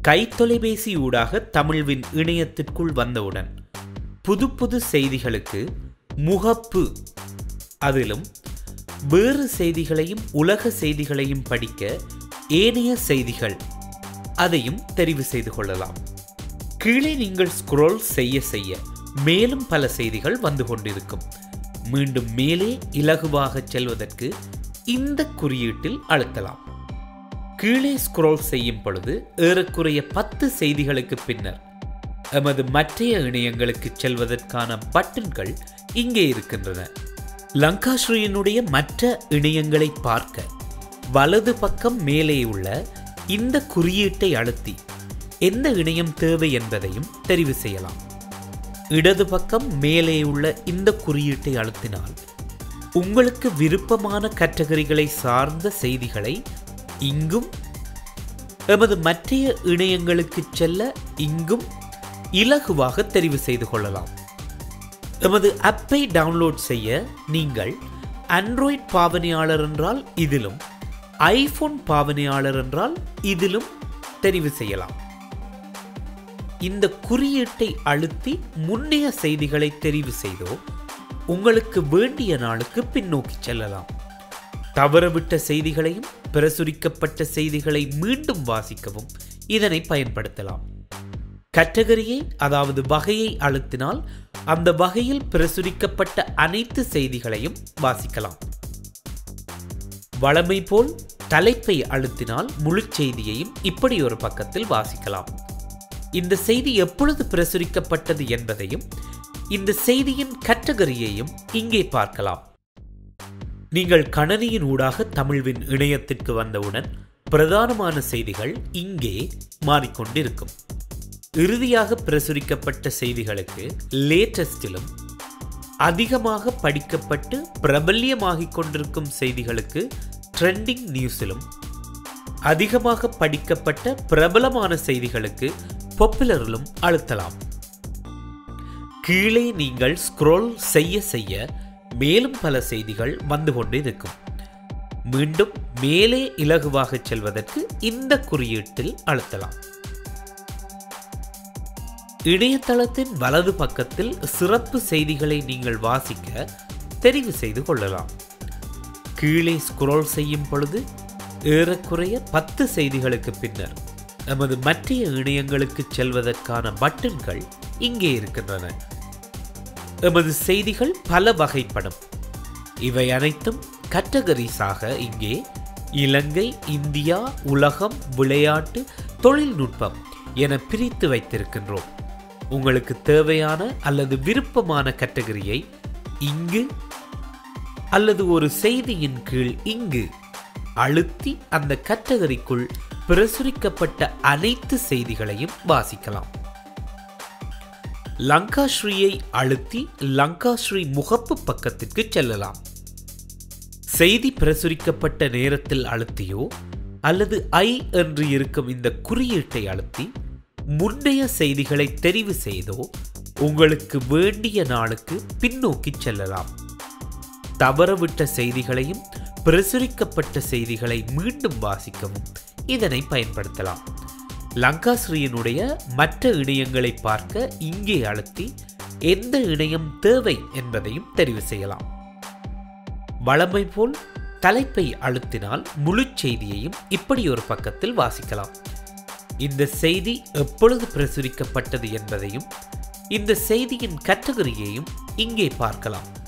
கைத்தொலைபேசி ஊடாக தமிழ்வின் இணையத்திற்குள் வந்தவுடன் புது புது செய்திகளுக்கு முகப்பு அதிலும் வேறு செய்திகளையும் உலக செய்திகளையும் படிக்க ஏனைய செய்திகள் அதையும் தெரிவு செய்து கொள்ளலாம் கீழே நீங்கள் ஸ்க்ரோல் செய்ய செய்ய மேலும் பல செய்திகள் வந்து கொண்டிருக்கும் மீண்டும் மேலே இலகுவாக செல்வதற்கு இந்த குறியீட்டில் அழுத்தலாம் கீழே ஸ்க்ரோல் செய்யும் பொழுது ஏறக்குறைய பத்து செய்திகளுக்கு பின்னர் எமது மற்றைய இணையங்களுக்கு செல்வதற்கான பட்டன்கள் இங்கே இருக்கின்றன லங்காஸ்ரீயினுடைய மற்ற இணையங்களை பார்க்க வலது பக்கம் மேலே உள்ள இந்த குறியீட்டை அழுத்தி எந்த இணையம் தேவை என்பதையும் தெரிவு செய்யலாம் இடது பக்கம் மேலே உள்ள இந்த குறியீட்டை அழுத்தினால் உங்களுக்கு விருப்பமான கட்டகரிகளை சார்ந்த செய்திகளை இங்கும் எமது மற்றைய இணையங்களுக்கு செல்ல இங்கும் இலகுவாக தெரிவு செய்து கொள்ளலாம் எமது ஆப்பை டவுன்லோட் செய்ய நீங்கள் ஆண்ட்ராய்ட் பாவனையாளர் என்றால் இதிலும் ஐபோன் பாவனையாளர் என்றால் இதிலும் தெரிவு செய்யலாம் இந்த குறியீட்டை அழுத்தி முன்னைய செய்திகளை தெரிவு செய்தோ உங்களுக்கு வேண்டிய நாளுக்கு பின்னோக்கி செல்லலாம் தவறவிட்ட செய்திகளையும் பிரசுரிக்கப்பட்ட செய்திகளை மீண்டும் வாசிக்கவும் இதனை பயன்படுத்தலாம் கட்டகரியை அதாவது வகையை அழுத்தினால் அந்த வகையில் பிரசுரிக்கப்பட்ட அனைத்து செய்திகளையும் வாசிக்கலாம் வளமை போல் தலைப்பை அழுத்தினால் முழு செய்தியையும் இப்படி ஒரு பக்கத்தில் வாசிக்கலாம் இந்த செய்தி எப்பொழுது பிரசுரிக்கப்பட்டது என்பதையும் இந்த செய்தியின் கட்டகரியையும் இங்கே பார்க்கலாம் நீங்கள் கணனியின் ஊடாக தமிழ்வின் இணையத்திற்கு வந்தவுடன் பிரதானமான செய்திகள் இங்கே மாறிக்கொண்டிருக்கும் இறுதியாக பிரசுரிக்கப்பட்ட செய்திகளுக்கு லேட்டஸ்டிலும் அதிகமாக படிக்கப்பட்டு பிரபல்யமாகிக் கொண்டிருக்கும் செய்திகளுக்கு ட்ரெண்டிங் நியூஸிலும் அதிகமாக படிக்கப்பட்ட பிரபலமான செய்திகளுக்கு பாப்புலரிலும் அழுத்தலாம் கீழே நீங்கள் ஸ்க்ரோல் செய்ய செய்ய மேலும் பல செய்திகள் வந்து கொண்டு இருக்கும் மீண்டும் மேலே இலகுவாக செல்வதற்கு இந்த குறியீட்டில் அழுத்தலாம் இணையதளத்தின் வலது பக்கத்தில் சிறப்பு செய்திகளை நீங்கள் வாசிக்க தெரிவு செய்து கொள்ளலாம் கீழே ஸ்க்ரோல் செய்யும் பொழுது ஏறக்குறைய பத்து செய்திகளுக்கு பின்னர் நமது மற்றைய இணையங்களுக்கு செல்வதற்கான பட்டன்கள் இங்கே இருக்கின்றன எமது செய்திகள் பல வகைப்படும் இவை அனைத்தும் கட்டகரிஸாக இங்கே இலங்கை இந்தியா உலகம் விளையாட்டு தொழில்நுட்பம் என பிரித்து வைத்திருக்கின்றோம் உங்களுக்கு தேவையான அல்லது விருப்பமான கட்டகரியை இங்கு அல்லது ஒரு செய்தியின் கீழ் இங்கு அழுத்தி அந்த கட்டகரிக்குள் பிரசுரிக்கப்பட்ட அனைத்து செய்திகளையும் வாசிக்கலாம் லங்காஸ்ரீயை அழுத்தி லங்காஸ்ரீ முகப்பு பக்கத்திற்கு செல்லலாம் செய்தி பிரசுரிக்கப்பட்ட நேரத்தில் அழுத்தியோ அல்லது ஐ என்று இருக்கும் இந்த குறியீட்டை அழுத்தி முன்னைய செய்திகளை தெரிவு செய்தோ உங்களுக்கு வேண்டிய நாளுக்கு பின்னோக்கி செல்லலாம் தவறவிட்ட செய்திகளையும் பிரசுரிக்கப்பட்ட செய்திகளை மீண்டும் வாசிக்கவும் இதனை பயன்படுத்தலாம் லங்காஸ்ரீயினுடைய மற்ற இணையங்களை பார்க்க இங்கே அழுத்தி எந்த இணையம் தேவை என்பதையும் தெரிவு செய்யலாம் வளமை போல் தலைப்பை அழுத்தினால் முழு செய்தியையும் இப்படி ஒரு பக்கத்தில் வாசிக்கலாம் இந்த செய்தி எப்பொழுது பிரசுரிக்கப்பட்டது என்பதையும் இந்த செய்தியின் கட்டகரியையும் இங்கே பார்க்கலாம்